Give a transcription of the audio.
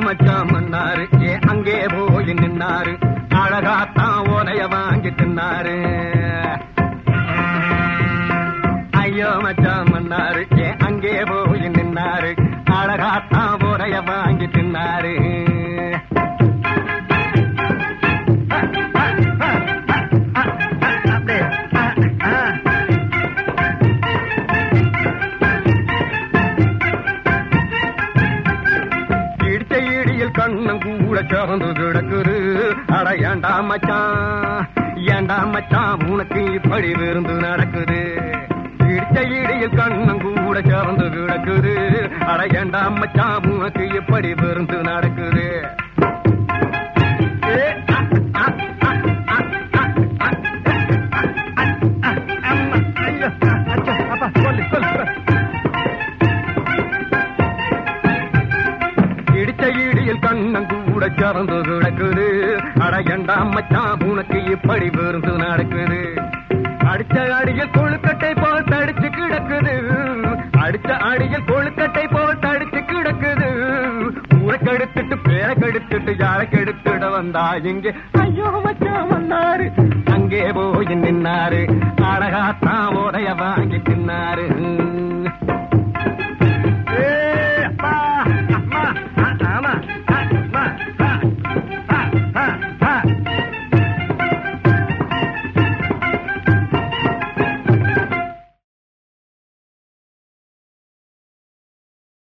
மச்சான் மன்னாரு ஏ அங்கே போய் நின்னாரு அழகாத்தான் ஓலைய வாங்கி தின்னாரு ஐயோ மச்சான் மன்னாரு ஏ அங்கே போய் நின்னாரு அழகாத்தான் ஓலைய வாங்கி தின்னாரு அப்படியே. ஆ, ஆ. இடிச்ச இடியில் கண்ணம் கூட சிறந்து கிடக்குது அட ஏண்டா மச்சான் ஏண்டா மச்சான் உனக்கு இப்படி விருந்து நடக்குது இடிச்ச இடியில் கண்ணம் கூட சிறந்து கிடக்குது அட ஏண்டா மச்சான் உனக்கு இப்படி விருந்து நடக்குது ஏ, அ, அ, அ, அ, அ, அ, அ, அ, அம்மா, ஐயோ, அச்சோ, அப்பா, சொல்லு, சொல்லு, சொல்லு. இடிச்ச இடியில் கண்ணம் கூட சிறந்து கிடக்குது அட ஏண்டா மச்சான் உனக்கு இப்படி விருந்து நடக்குது அடிச்ச அடியில் கொழுக்கட்டை போல் தடிச்சு கிடக்குது அடிச்ச அடியில் கொழுக்கட்டை போல் தடிச்சு கிடக்குது ஊரை கெடுத்துட்டு பேரை கெடுத்துட்டு யாரை கெடுத்துட வந்தா இங்கே ஐயோ மச்சான் வந்தாரு அங்கே போய் நின்னாரு அழகாத்தான் உடைய வாங்கி தின்னாரு